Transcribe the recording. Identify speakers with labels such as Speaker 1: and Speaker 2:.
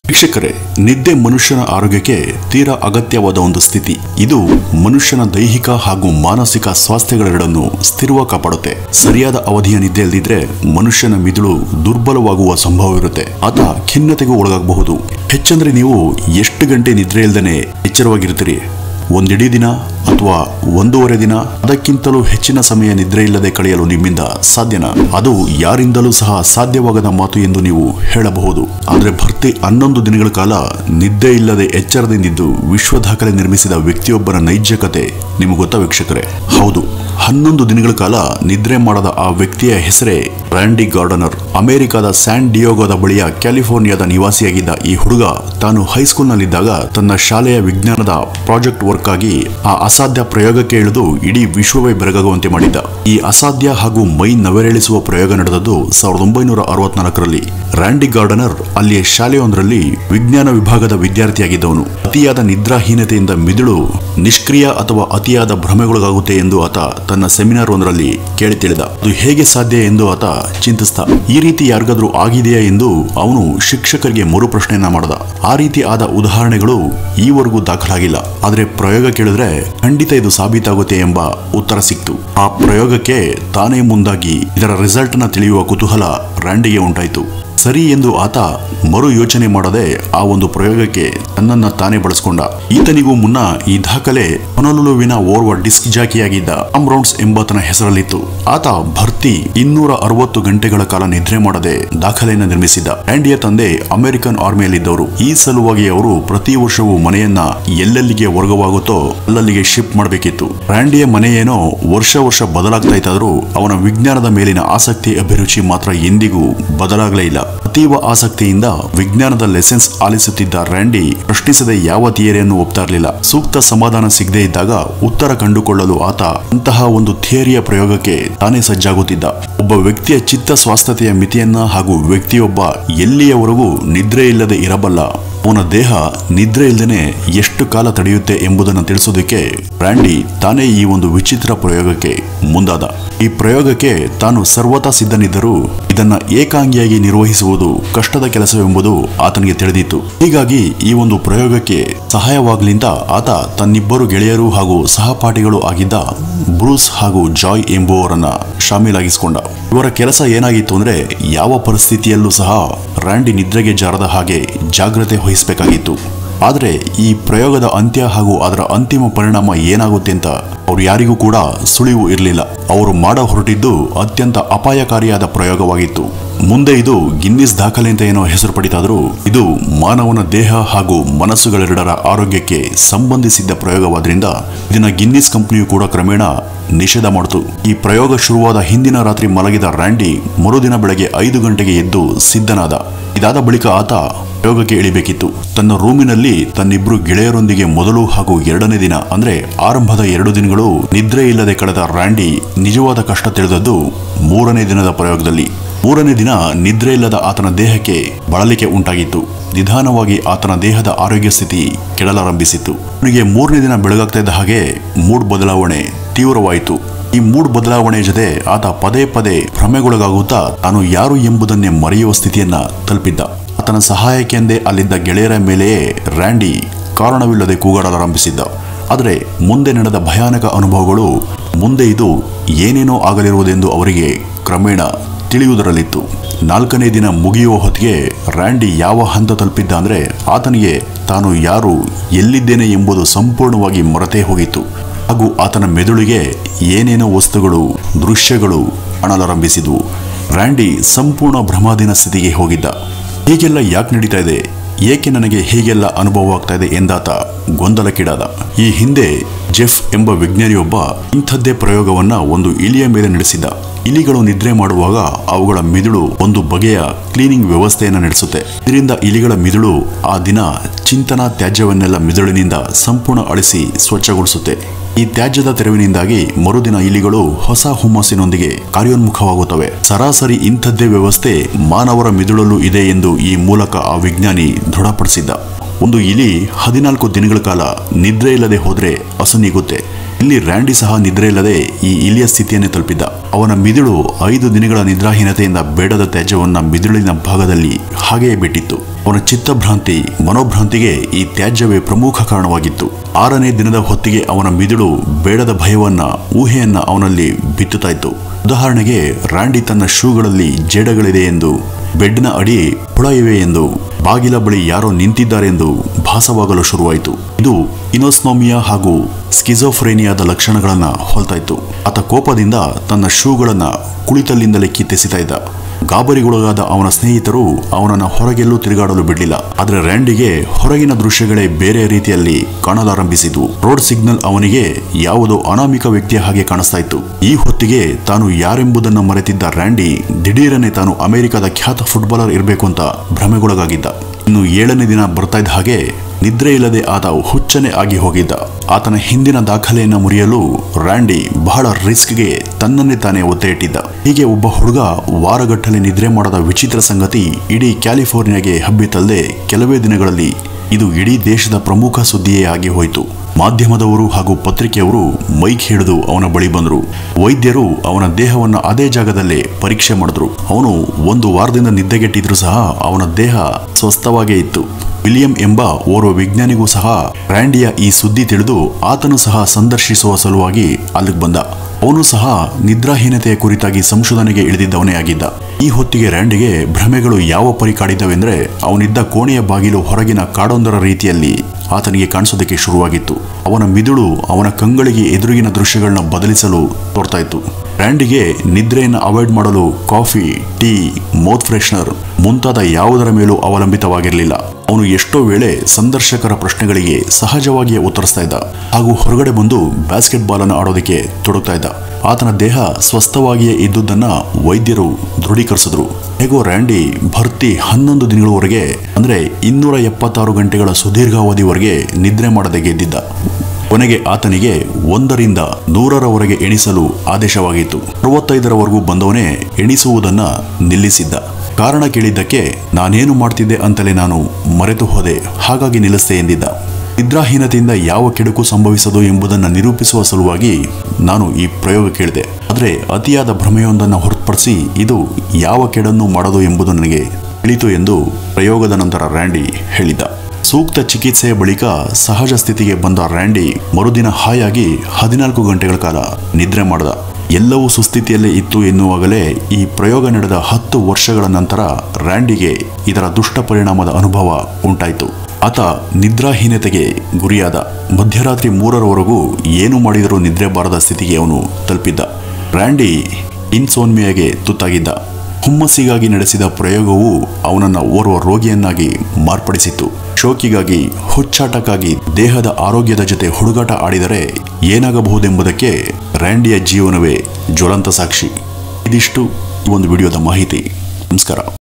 Speaker 1: ವೀಕ್ಷಕರೇ ನಿದ್ದೆ ಮನುಷ್ಯನ ಆರೋಗ್ಯಕ್ಕೆ ತೀರಾ ಅಗತ್ಯವಾದ ಒಂದು ಸ್ಥಿತಿ ಇದು ಮನುಷ್ಯನ ದೈಹಿಕ ಹಾಗೂ ಮಾನಸಿಕ ಸ್ವಾಸ್ಥ್ಯಗಳೆರಡನ್ನು ಸ್ಥಿರವಾಗಿ ಕಾಪಾಡುತ್ತೆ ಸರಿಯಾದ ಅವಧಿಯ ನಿದ್ದೆ ಇಲ್ಲದಿದ್ರೆ ಮನುಷ್ಯನ ಮಿದುಳು ದುರ್ಬಲವಾಗುವ ಸಂಭವವಿರುತ್ತೆ ಆತ ಖಿನ್ನತೆಗೂ ಒಳಗಾಗಬಹುದು ಹೆಚ್ಚಂದ್ರೆ ನೀವು ಎಷ್ಟು ಗಂಟೆ ನಿದ್ರೆ ಇಲ್ದೇನೆ ಎಚ್ಚರವಾಗಿರ್ತೀರಿ ಒಂದಿಡೀ ದಿನ ಅಥವಾ ಒಂದೂವರೆ ದಿನ ಅದಕ್ಕಿಂತಲೂ ಹೆಚ್ಚಿನ ಸಮಯ ನಿದ್ರೆ ಇಲ್ಲದೆ ಕಳೆಯಲು ನಿಮ್ಮಿಂದ ಸಾಧ್ಯನಾ ಅದು ಯಾರಿಂದಲೂ ಸಹ ಸಾಧ್ಯವಾಗದ ಮಾತು ಎಂದು ನೀವು ಹೇಳಬಹುದು ಆದರೆ ಭರ್ತಿ ಹನ್ನೊಂದು ದಿನಗಳ ಕಾಲ ನಿದ್ದೆ ಇಲ್ಲದೆ ಎಚ್ಚರದಿಂದಿದ್ದು ವಿಶ್ವ ದಾಖಲೆ ನಿರ್ಮಿಸಿದ ವ್ಯಕ್ತಿಯೊಬ್ಬರ ನೈಜ ಕತೆ ನಿಮಗೆ ಗೊತ್ತಾ ವೀಕ್ಷಕರೇ ಹೌದು ಹನ್ನೊಂದು ದಿನಗಳ ಕಾಲ ನಿದ್ರೆ ಮಾಡದ ಆ ವ್ಯಕ್ತಿಯ ಹೆಸರೇ ರ್ಯಾಂಡಿ ಗಾರ್ಡನರ್ ಅಮೆರಿಕದ ಸ್ಯಾನ್ ಡಿಯೋಗೋದ ಬಳಿಯ ಕ್ಯಾಲಿಫೋರ್ನಿಯಾದ ನಿವಾಸಿಯಾಗಿದ್ದ ಈ ಹುಡುಗ ತಾನು ಹೈಸ್ಕೂಲ್ನಲ್ಲಿದ್ದಾಗ ತನ್ನ ಶಾಲೆಯ ವಿಜ್ಞಾನದ ಪ್ರಾಜೆಕ್ಟ್ ವರ್ಕ್ ಆಗಿ ಆ ಅಸಾಧ್ಯ ಪ್ರಯೋಗಕ್ಕೆ ಇಳಿದು ಇಡೀ ವಿಶ್ವವೇ ಬೆರಗಾಗುವಂತೆ ಮಾಡಿದ್ದ ಈ ಅಸಾಧ್ಯ ಹಾಗೂ ಮೈ ನವೆರೇಳಿಸುವ ಪ್ರಯೋಗ ನಡೆದದ್ದು ಸಾವಿರದ ಒಂಬೈನೂರ ಅರವತ್ನಾಲ್ಕರಲ್ಲಿ ರ್ಯಾಂಡಿ ಗಾರ್ಡನರ್ ಅಲ್ಲಿಯ ಶಾಲೆಯೊಂದರಲ್ಲಿ ವಿಜ್ಞಾನ ವಿಭಾಗದ ವಿದ್ಯಾರ್ಥಿಯಾಗಿದ್ದವನು ಅತಿಯಾದ ನಿದ್ರಾಹೀನತೆಯಿಂದ ಮಿದುಳು ನಿಷ್ಕ್ರಿಯ ಅಥವಾ ಅತಿಯಾದ ಭ್ರಮೆಗೊಳಗಾಗುತ್ತೆ ಎಂದು ಆತ ತನ್ನ ಸೆಮಿನಾರ್ ಒಂದರಲ್ಲಿ ಕೇಳಿ ತಿಳಿದ ಅದು ಹೇಗೆ ಸಾಧ್ಯ ಎಂದು ಆತ ಚಿಂತಿಸಿದ ಈ ರೀತಿ ಯಾರಿಗಾದ್ರೂ ಆಗಿದೆಯಾ ಎಂದು ಅವನು ಶಿಕ್ಷಕರಿಗೆ ಮರು ಪ್ರಶ್ನೆಯನ್ನ ಮಾಡದ ಆ ರೀತಿ ಆದ ಉದಾಹರಣೆಗಳು ಈವರೆಗೂ ದಾಖಲಾಗಿಲ್ಲ ಆದರೆ ಪ್ರಯೋಗ ಕೇಳಿದ್ರೆ ಖಂಡಿತ ಇದು ಸಾಬೀತಾಗುತ್ತೆ ಎಂಬ ಉತ್ತರ ಸಿಕ್ತು ಆ ಪ್ರಯೋಗಕ್ಕೆ ತಾನೇ ಮುಂದಾಗಿ ಇದರ ರಿಸಲ್ಟ್ ನ ತಿಳಿಯುವ ಕುತೂಹಲ ರ್ಯಾಂಡಿಗೆ ಉಂಟಾಯಿತು ಸರಿ ಎಂದು ಆತ ಮರು ಯೋಚನೆ ಮಾಡದೆ ಆ ಒಂದು ಪ್ರಯೋಗಕ್ಕೆ ತನ್ನನ್ನ ತಾನೇ ಬಳಸಿಕೊಂಡ ಈತನಿಗೂ ಮುನ್ನ ಈ ದಾಖಲೆ ಹೊನಲುಲುವಿನ ಓರ್ವ ಡಿಸ್ಕ್ ಜಾಕಿಯಾಗಿದ್ದ ಟಾಮ್ ರೌಂಡ್ಸ್ ಎಂಬಾತನ ಹೆಸರಲ್ಲಿತ್ತು ಆತ ಭರ್ತಿ ಇನ್ನೂರ ಅರವತ್ತು ಗಂಟೆಗಳ ಕಾಲ ನಿದ್ರೆ ಮಾಡದೆ ದಾಖಲೆಯನ್ನು ನಿರ್ಮಿಸಿದ್ದ ಆಂಡಿಯ ತಂದೆ ಅಮೆರಿಕನ್ ಆರ್ಮಿಯಲ್ಲಿದ್ದವರು ಈ ಸಲುವಾಗಿ ಅವರು ಪ್ರತಿ ವರ್ಷವೂ ಮನೆಯನ್ನ ಎಲ್ಲೆಲ್ಲಿಗೆ ವರ್ಗವಾಗುತ್ತೋ ಅಲ್ಲಲ್ಲಿಗೆ ಶಿಫ್ಟ್ ಮಾಡಬೇಕಿತ್ತು ರ್ಯಾಂಡಿಯ ಮನೆಯೇನೋ ವರ್ಷ ವರ್ಷ ಬದಲಾಗ್ತಾ ಇತ್ತಾದ್ರೂ ಅವನ ವಿಜ್ಞಾನದ ಮೇಲಿನ ಆಸಕ್ತಿ ಅಭಿರುಚಿ ಮಾತ್ರ ಎಂದಿಗೂ ಬದಲಾಗಲೇ ಇಲ್ಲ ಅತೀವ ಆಸಕ್ತಿಯಿಂದ ವಿಜ್ಞಾನದ ಲೆಸನ್ಸ್ ಆಲಿಸುತ್ತಿದ್ದ ರ್ಯಾಂಡಿ ಪ್ರಶ್ನಿಸದೆ ಯಾವ ಥಿಯರಿಯನ್ನು ಒಪ್ತಾ ಇರಲಿಲ್ಲ ಸೂಕ್ತ ಸಮಾಧಾನ ಸಿಗದೇ ಇದ್ದಾಗ ಉತ್ತರ ಕಂಡುಕೊಳ್ಳಲು ಆತ ಅಂತಹ ಒಂದು ಥಿಯರಿಯ ಪ್ರಯೋಗಕ್ಕೆ ತಾನೇ ಸಜ್ಜಾಗುತ್ತಿದ್ದ ಒಬ್ಬ ವ್ಯಕ್ತಿಯ ಚಿತ್ತ ಸ್ವಾಸ್ಥ್ಯತೆಯ ಮಿತಿಯನ್ನ ಹಾಗೂ ವ್ಯಕ್ತಿಯೊಬ್ಬ ಎಲ್ಲಿಯವರೆಗೂ ನಿದ್ರೆ ಇಲ್ಲದೆ ಇರಬಲ್ಲ ಅವನ ದೇಹ ನಿದ್ರೆ ಇಲ್ಲದೆ ಎಷ್ಟು ಕಾಲ ತಡೆಯುತ್ತೆ ಎಂಬುದನ್ನು ತಿಳಿಸೋದಕ್ಕೆ ರ್ಯಾಂಡಿ ತಾನೇ ಈ ಒಂದು ವಿಚಿತ್ರ ಪ್ರಯೋಗಕ್ಕೆ ಮುಂದಾದ ಈ ಪ್ರಯೋಗಕ್ಕೆ ತಾನು ಸರ್ವತಾ ಸಿದ್ಧನಿದ್ದರೂ ಇದನ್ನ ಏಕಾಂಗಿಯಾಗಿ ನಿರ್ವಹಿಸುವುದು ಕಷ್ಟದ ಕೆಲಸವೆಂಬುದು ಆತನಿಗೆ ತಿಳಿದಿತ್ತು ಹೀಗಾಗಿ ಈ ಒಂದು ಪ್ರಯೋಗಕ್ಕೆ ಸಹಾಯವಾಗಲಿಂದ ಆತ ತನ್ನಿಬ್ಬರು ಗೆಳೆಯರು ಹಾಗೂ ಸಹಪಾಠಿಗಳು ಆಗಿದ್ದ ಬ್ರೂಸ್ ಹಾಗೂ ಜಾಯ್ ಎಂಬುವರನ್ನ ಶಾಮೀಲಾಗಿಸಿಕೊಂಡ ಇವರ ಕೆಲಸ ಏನಾಗಿತ್ತು ಅಂದ್ರೆ ಯಾವ ಪರಿಸ್ಥಿತಿಯಲ್ಲೂ ಸಹ ರ್ಯಾಂಡಿ ನಿದ್ರೆಗೆ ಜಾರದ ಹಾಗೆ ಜಾಗ್ರತೆ ವಹಿಸಬೇಕಾಗಿತ್ತು ಆದರೆ ಈ ಪ್ರಯೋಗದ ಅಂತ್ಯ ಹಾಗೂ ಅದರ ಅಂತಿಮ ಪರಿಣಾಮ ಏನಾಗುತ್ತೆ ಅಂತ ಅವ್ರು ಯಾರಿಗೂ ಕೂಡ ಸುಳಿವು ಇರಲಿಲ್ಲ ಅವರು ಮಾಡ ಹೊರಟಿದ್ದು ಅತ್ಯಂತ ಅಪಾಯಕಾರಿಯಾದ ಪ್ರಯೋಗವಾಗಿತ್ತು ಮುಂದೆ ಇದು ಗಿನ್ನಿಸ್ ದಾಖಲೆ ಅಂತ ಏನೋ ಹೆಸರು ಪಡಿತಾದರೂ ಇದು ಮಾನವನ ದೇಹ ಹಾಗೂ ಮನಸ್ಸುಗಳೆರಡರ ಆರೋಗ್ಯಕ್ಕೆ ಸಂಬಂಧಿಸಿದ್ದ ಪ್ರಯೋಗವಾದ್ರಿಂದ ಇದನ್ನ ಗಿನ್ನಿಸ್ ಕಂಪನಿಯು ಕೂಡ ಕ್ರಮೇಣ ನಿಷೇಧ ಮಾಡಿತು ಈ ಪ್ರಯೋಗ ಶುರುವಾದ ಹಿಂದಿನ ರಾತ್ರಿ ಮಲಗಿದ ರ್ಯಾಂಡಿ ಮರುದಿನ ಬೆಳಗ್ಗೆ ಐದು ಗಂಟೆಗೆ ಎದ್ದು ಸಿದ್ಧನಾದ ಇದಾದ ಬಳಿಕ ಆತ ಪ್ರಯೋಗಕ್ಕೆ ಇಳಿಬೇಕಿತ್ತು ತನ್ನ ರೂಮಿನಲ್ಲಿ ತನ್ನಿಬ್ರು ಗೆಳೆಯರೊಂದಿಗೆ ಮೊದಲು ಹಾಗೂ ಎರಡನೇ ದಿನ ಅಂದ್ರೆ ಆರಂಭದ ಎರಡು ದಿನಗಳು ನಿದ್ರೆ ಇಲ್ಲದೆ ಕಳೆದ ರ್ಯಾಂಡಿ ನಿಜವಾದ ಕಷ್ಟ ತಿಳಿದದ್ದು ಮೂರನೇ ದಿನದ ಪ್ರಯೋಗದಲ್ಲಿ ಮೂರನೇ ದಿನ ನಿದ್ರೆ ಇಲ್ಲದ ಆತನ ದೇಹಕ್ಕೆ ಬಳಲಿಕೆ ಉಂಟಾಗಿತ್ತು ನಿಧಾನವಾಗಿ ಆತನ ದೇಹದ ಆರೋಗ್ಯ ಸ್ಥಿತಿ ಕೆಡಲಾರಂಭಿಸಿತ್ತು ಅವನಿಗೆ ಮೂರನೇ ದಿನ ಬೆಳಗಾಗ್ತಾ ಇದ್ದ ಹಾಗೆ ಮೂಡ್ ಬದಲಾವಣೆ ತೀವ್ರವಾಯಿತು ಈ ಮೂಡ್ ಬದಲಾವಣೆ ಜೊತೆ ಆತ ಪದೇ ಪದೇ ಭ್ರಮೆಗೊಳಗಾಗುತ್ತಾ ತಾನು ಯಾರು ಎಂಬುದನ್ನೇ ಮರೆಯುವ ಸ್ಥಿತಿಯನ್ನ ತಲುಪಿದ್ದ ಆತನ ಸಹಾಯಕ್ಕೆಂದೇ ಅಲ್ಲಿದ್ದ ಗೆಳೆಯರ ಮೇಲೆಯೇ ರ್ಯಾಂಡಿ ಕಾರಣವಿಲ್ಲದೆ ಕೂಗಾಡಲಾರಂಭಿಸಿದ್ದ ಆದರೆ ಮುಂದೆ ನಡೆದ ಭಯಾನಕ ಅನುಭವಗಳು ಮುಂದೆ ಇದು ಏನೇನೋ ಆಗಲಿರುವುದೆಂದು ಅವರಿಗೆ ಕ್ರಮೇಣ ತಿಳಿಯುವುದರಲ್ಲಿತ್ತು ನಾಲ್ಕನೇ ದಿನ ಮುಗಿಯುವ ಹೊತ್ತಿಗೆ ರ್ಯಾಂಡಿ ಯಾವ ಹಂತ ತಲುಪಿದ್ದ ಅಂದರೆ ಆತನಿಗೆ ತಾನು ಯಾರು ಎಲ್ಲಿದ್ದೇನೆ ಎಂಬುದು ಸಂಪೂರ್ಣವಾಗಿ ಮರೆತೇ ಹೋಗಿತ್ತು ಹಾಗೂ ಆತನ ಮೆದುಳಿಗೆ ಏನೇನೋ ವಸ್ತುಗಳು ದೃಶ್ಯಗಳು ಕಾಣಲಾರಂಭಿಸಿದ್ವು ರ್ಯಾಂಡಿ ಸಂಪೂರ್ಣ ಭ್ರಮಾಧೀನ ಸ್ಥಿತಿಗೆ ಹೋಗಿದ್ದ ಹೀಗೆಲ್ಲ ಯಾಕೆ ನಡೀತಾ ಇದೆ ಏಕೆ ನನಗೆ ಹೀಗೆಲ್ಲ ಅನುಭವವಾಗ್ತಾ ಇದೆ ಎಂದಾತ ಗೊಂದಲಕ್ಕೀಡಾದ ಈ ಹಿಂದೆ ಜೆಫ್ ಎಂಬ ವಿಜ್ಞಾನಿಯೊಬ್ಬ ಇಂಥದ್ದೇ ಪ್ರಯೋಗವನ್ನ ಒಂದು ಇಲಿಯ ಮೇಲೆ ನಡೆಸಿದ್ದ ಇಲಿಗಳು ನಿದ್ರೆ ಮಾಡುವಾಗ ಅವುಗಳ ಮಿದುಳು ಒಂದು ಬಗೆಯ ಕ್ಲೀನಿಂಗ್ ವ್ಯವಸ್ಥೆಯನ್ನು ನಡೆಸುತ್ತೆ ಇದರಿಂದ ಇಲಿಗಳ ಮಿದುಳು ಆ ದಿನ ಚಿಂತನಾ ತ್ಯಾಜ್ಯವನ್ನೆಲ್ಲ ಮಿದುಳಿನಿಂದ ಸಂಪೂರ್ಣ ಅಳಿಸಿ ಸ್ವಚ್ಛಗೊಳಿಸುತ್ತೆ ಈ ತ್ಯಾಜ್ಯದ ತೆರವಿನಿಂದಾಗಿ ಮರುದಿನ ಇಲಿಗಳು ಹೊಸ ಹುಮ್ಮಸ್ಸಿನೊಂದಿಗೆ ಕಾರ್ಯೋನ್ಮುಖವಾಗುತ್ತವೆ ಸರಾಸರಿ ಇಂಥದ್ದೇ ವ್ಯವಸ್ಥೆ ಮಾನವರ ಮಿದುಳಲ್ಲೂ ಇದೆ ಎಂದು ಈ ಮೂಲಕ ಆ ವಿಜ್ಞಾನಿ ದೃಢಪಡಿಸಿದ್ದ ಒಂದು ಇಲಿ ಹದಿನಾಲ್ಕು ದಿನಗಳ ಕಾಲ ನಿದ್ರೆ ಇಲ್ಲದೆ ಹೋದ್ರೆ ಅಸುನೀಗುತ್ತೆ ಇಲ್ಲಿ ರ್ಯಾಂಡಿ ಸಹ ನಿದ್ರೆ ಇಲ್ಲದೆ ಈ ಇಲಿಯ ಸ್ಥಿತಿಯನ್ನು ತಲುಪಿದ್ದ ಅವನ ಮಿದುಳು ಐದು ದಿನಗಳ ನಿದ್ರಾಹೀನತೆಯಿಂದ ಬೇಡದ ತ್ಯಾಜ್ಯವನ್ನ ಮಿದುಳಿನ ಭಾಗದಲ್ಲಿ ಹಾಗೆಯೇ ಬಿಟ್ಟಿತ್ತು ಅವನ ಚಿತ್ತಭ್ರಾಂತಿ ಮನೋಭ್ರಾಂತಿಗೆ ಈ ತ್ಯಾಜ್ಯವೇ ಪ್ರಮುಖ ಕಾರಣವಾಗಿತ್ತು ಆರನೇ ದಿನದ ಹೊತ್ತಿಗೆ ಅವನ ಮಿದುಳು ಬೇಡದ ಭಯವನ್ನ ಊಹೆಯನ್ನ ಅವನಲ್ಲಿ ಬಿತ್ತುತ್ತಾ ಇತ್ತು ಉದಾಹರಣೆಗೆ ರ್ಯಾಂಡಿ ತನ್ನ ಶೂಗಳಲ್ಲಿ ಜೇಡಗಳಿದೆ ಎಂದು ಬೆಡ್ನ ಅಡಿ ಹುಳ ಇವೆ ಎಂದು ಬಾಗಿಲ ಬಳಿ ಯಾರೋ ನಿಂತಿದ್ದಾರೆಂದು ಭಾಸವಾಗಲು ಶುರುವಾಯಿತು ಇದು ಇನೋಸ್ನೋಮಿಯಾ ಹಾಗೂ ಸ್ಕಿಜೋಫ್ರೇನಿಯಾದ ಲಕ್ಷಣಗಳನ್ನ ಹೋಲ್ತಾ ಇತ್ತು ಆತ ಕೋಪದಿಂದ ತನ್ನ ಶೂಗಳನ್ನ ಕುಳಿತಲ್ಲಿಂದಲೇ ಕಿತ್ತೆಸಿತಾ ಇದ್ದ ಗಾಬರಿಗೊಳಗಾದ ಅವನ ಸ್ನೇಹಿತರು ಅವನನ್ನ ಹೊರಗೆಲ್ಲೂ ತಿರುಗಾಡಲು ಬಿಡಲಿಲ್ಲ ಆದರೆ ರ್ಯಾಂಡಿಗೆ ಹೊರಗಿನ ದೃಶ್ಯಗಳೇ ಬೇರೆ ರೀತಿಯಲ್ಲಿ ಕಾಣಲಾರಂಭಿಸಿದ್ವು ರೋಡ್ ಸಿಗ್ನಲ್ ಅವನಿಗೆ ಯಾವುದೋ ಅನಾಮಿಕ ವ್ಯಕ್ತಿಯ ಹಾಗೆ ಕಾಣಿಸ್ತಾ ಇತ್ತು ಈ ಹೊತ್ತಿಗೆ ತಾನು ಯಾರೆಂಬುದನ್ನು ಮರೆತಿದ್ದ ರ್ಯಾಂಡಿ ದಿಢೀರನೆ ತಾನು ಅಮೆರಿಕದ ಖ್ಯಾತ ಫುಟ್ಬಾಲರ್ ಇರಬೇಕು ಅಂತ ಭ್ರಮೆಗೊಳಗಾಗಿದ್ದ ಇನ್ನು ಏಳನೇ ದಿನ ಬರ್ತಾ ಇದ್ದ ಹಾಗೆ ನಿದ್ರೆ ಇಲ್ಲದೆ ಆತ ಹುಚ್ಚನೆ ಆಗಿ ಹೋಗಿದ್ದ ಆತನ ಹಿಂದಿನ ದಾಖಲೆಯನ್ನು ಮುರಿಯಲು ರ್ಯಾಂಡಿ ಬಹಳ ರಿಸ್ಕ್ಗೆ ತನ್ನನ್ನೇ ತಾನೇ ಒತ್ತೆ ಇಟ್ಟಿದ್ದ ಹೀಗೆ ಒಬ್ಬ ಹುಡುಗ ವಾರಗಟ್ಟಲೆ ನಿದ್ರೆ ಮಾಡದ ವಿಚಿತ್ರ ಸಂಗತಿ ಇಡೀ ಕ್ಯಾಲಿಫೋರ್ನಿಯಾಗೆ ಹಬ್ಬಿತಲ್ಲದೆ ಕೆಲವೇ ದಿನಗಳಲ್ಲಿ ಇದು ಇಡೀ ದೇಶದ ಪ್ರಮುಖ ಸುದ್ದಿಯೇ ಆಗಿ ಹೋಯಿತು ಮಾಧ್ಯಮದವರು ಹಾಗೂ ಪತ್ರಿಕೆಯವರು ಮೈಕ್ ಹಿಡಿದು ಅವನ ಬಳಿ ಬಂದರು ವೈದ್ಯರು ಅವನ ದೇಹವನ್ನು ಅದೇ ಜಾಗದಲ್ಲೇ ಪರೀಕ್ಷೆ ಮಾಡಿದ್ರು ಅವನು ಒಂದು ವಾರದಿಂದ ನಿದ್ದೆಗೆಟ್ಟಿದ್ರು ಸಹ ಅವನ ದೇಹ ಸ್ವಸ್ಥವಾಗೇ ಇತ್ತು ವಿಲಿಯಂ ಎಂಬ ಓರ್ವ ವಿಜ್ಞಾನಿಗೂ ಸಹ ರ್ಯಾಂಡಿಯ ಈ ಸುದ್ದಿ ತಿಳಿದು ಆತನು ಸಹ ಸಂದರ್ಶಿಸುವ ಸಲುವಾಗಿ ಅಲ್ಲಿಗೆ ಬಂದ ಅವನು ಸಹ ನಿದ್ರಾಹೀನತೆಯ ಕುರಿತಾಗಿ ಸಂಶೋಧನೆಗೆ ಇಳಿದಿದ್ದವನೇ ಆಗಿದ್ದ ಈ ಹೊತ್ತಿಗೆ ರ್ಯಾಂಡಿಗೆ ಭ್ರಮೆಗಳು ಯಾವ ಪರಿ ಕಾಡಿದ್ದವೆಂದ್ರೆ ಅವನಿದ್ದ ಕೋಣೆಯ ಬಾಗಿಲು ಹೊರಗಿನ ಕಾಡೊಂದರ ರೀತಿಯಲ್ಲಿ ಆತನಿಗೆ ಕಾಣಿಸೋದಕ್ಕೆ ಶುರುವಾಗಿತ್ತು ಅವನ ಮಿದುಳು ಅವನ ಕಂಗಳಿಗೆ ಎದುರಿಗಿನ ದೃಶ್ಯಗಳನ್ನ ಬದಲಿಸಲು ತೋರ್ತಾ ಇತ್ತು ರ್ಯಾಂಡಿಗೆ ನಿದ್ರೆಯನ್ನು ಅವಾಯ್ಡ್ ಮಾಡಲು ಕಾಫಿ ಟೀ ಮೌತ್ ಫ್ರೆಶ್ನರ್ ಮುಂತಾದ ಯಾವುದರ ಮೇಲೂ ಅವಲಂಬಿತವಾಗಿರಲಿಲ್ಲ ಅವನು ಎಷ್ಟೋ ವೇಳೆ ಸಂದರ್ಶಕರ ಪ್ರಶ್ನೆಗಳಿಗೆ ಸಹಜವಾಗಿಯೇ ಉತ್ತರಿಸ್ತಾ ಇದ್ದ ಹಾಗೂ ಹೊರಗಡೆ ಬಂದು ಬ್ಯಾಸ್ಕೆಟ್ ಬಾಲ್ ಅನ್ನು ಆಡೋದಕ್ಕೆ ತೊಡಗ್ತಾ ಇದ್ದ ಆತನ ದೇಹ ಸ್ವಸ್ಥವಾಗಿಯೇ ಇದ್ದುದನ್ನ ವೈದ್ಯರು ದೃಢೀಕರಿಸಿದ್ರು ಹೇಗೋ ರ್ಯಾಂಡಿ ಭರ್ತಿ ಹನ್ನೊಂದು ದಿನಗಳವರೆಗೆ ಅಂದ್ರೆ ಇನ್ನೂರ ಎಪ್ಪತ್ತಾರು ಗಂಟೆಗಳ ಸುದೀರ್ಘಾವಧಿವರೆಗೆ ನಿದ್ರೆ ಮಾಡದೆ ಗೆದ್ದಿದ್ದ ಕೊನೆಗೆ ಆತನಿಗೆ ಒಂದರಿಂದ ನೂರರವರೆಗೆ ಎಣಿಸಲು ಆದೇಶವಾಗಿತ್ತು ಅರವತ್ತೈದರವರೆಗೂ ಬಂದವನೇ ಎಣಿಸುವುದನ್ನ ನಿಲ್ಲಿಸಿದ್ದ ಕಾರಣ ಕೇಳಿದ್ದಕ್ಕೆ ನಾನೇನು ಮಾಡ್ತಿದ್ದೆ ಅಂತಲೇ ನಾನು ಮರೆತು ಹೋದೆ ಹಾಗಾಗಿ ನಿಲ್ಲಿಸ್ತೆ ಎಂದಿದ್ದ ನಿದ್ರಾಹೀನತೆಯಿಂದ ಯಾವ ಕೆಡುಕು ಸಂಭವಿಸದು ಎಂಬುದನ್ನು ನಿರೂಪಿಸುವ ಸಲುವಾಗಿ ನಾನು ಈ ಪ್ರಯೋಗ ಕೇಳಿದೆ ಆದರೆ ಅತಿಯಾದ ಭ್ರಮೆಯೊಂದನ್ನು ಹೊರತುಪಡಿಸಿ ಇದು ಯಾವ ಕೆಡನ್ನು ಮಾಡದು ಎಂಬುದು ನನಗೆ ತಿಳಿತು ಎಂದು ಪ್ರಯೋಗದ ನಂತರ ರ್ಯಾಂಡಿ ಹೇಳಿದ್ದ ಸೂಕ್ತ ಚಿಕಿತ್ಸೆಯ ಬಳಿಕ ಸಹಜ ಸ್ಥಿತಿಗೆ ಬಂದ ರ್ಯಾಂಡಿ ಮರುದಿನ ಹಾಯಾಗಿ ಹದಿನಾಲ್ಕು ಗಂಟೆಗಳ ಕಾಲ ನಿದ್ರೆ ಮಾಡಿದ ಎಲ್ಲವೂ ಸುಸ್ಥಿತಿಯಲ್ಲೇ ಇತ್ತು ಎನ್ನುವಾಗಲೇ ಈ ಪ್ರಯೋಗ ನಡೆದ ಹತ್ತು ವರ್ಷಗಳ ನಂತರ ರ್ಯಾಂಡಿಗೆ ಇದರ ದುಷ್ಟ ಪರಿಣಾಮದ ಅನುಭವ ಉಂಟಾಯಿತು ಆತ ನಿದ್ರಾಹೀನತೆಗೆ ಗುರಿಯಾದ ಮಧ್ಯರಾತ್ರಿ ಮೂರರವರೆಗೂ ಏನು ಮಾಡಿದರೂ ನಿದ್ರೆ ಬಾರದ ಸ್ಥಿತಿಗೆ ಅವನು ತಲುಪಿದ್ದ ರ್ಯಾಂಡಿ ಇನ್ಸೋನ್ಮಿಯಾಗೆ ತುತ್ತಾಗಿದ್ದ ಹುಮ್ಮಸ್ಸಿಗಾಗಿ ನಡೆಸಿದ ಪ್ರಯೋಗವು ಅವನನ್ನು ಓರ್ವ ರೋಗಿಯನ್ನಾಗಿ ಮಾರ್ಪಡಿಸಿತ್ತು ಶೋಕಿಗಾಗಿ ಹುಚ್ಚಾಟಕ್ಕಾಗಿ ದೇಹದ ಆರೋಗ್ಯದ ಜೊತೆ ಹುಡುಗಾಟ ಆಡಿದರೆ ಏನಾಗಬಹುದೆಂಬುದಕ್ಕೆ ರ್ಯಾಂಡಿಯ ಜೀವನವೇ ಜ್ವಲಂತ ಸಾಕ್ಷಿ ಇದಿಷ್ಟು ಈ ಒಂದು ವಿಡಿಯೋದ ಮಾಹಿತಿ ನಮಸ್ಕಾರ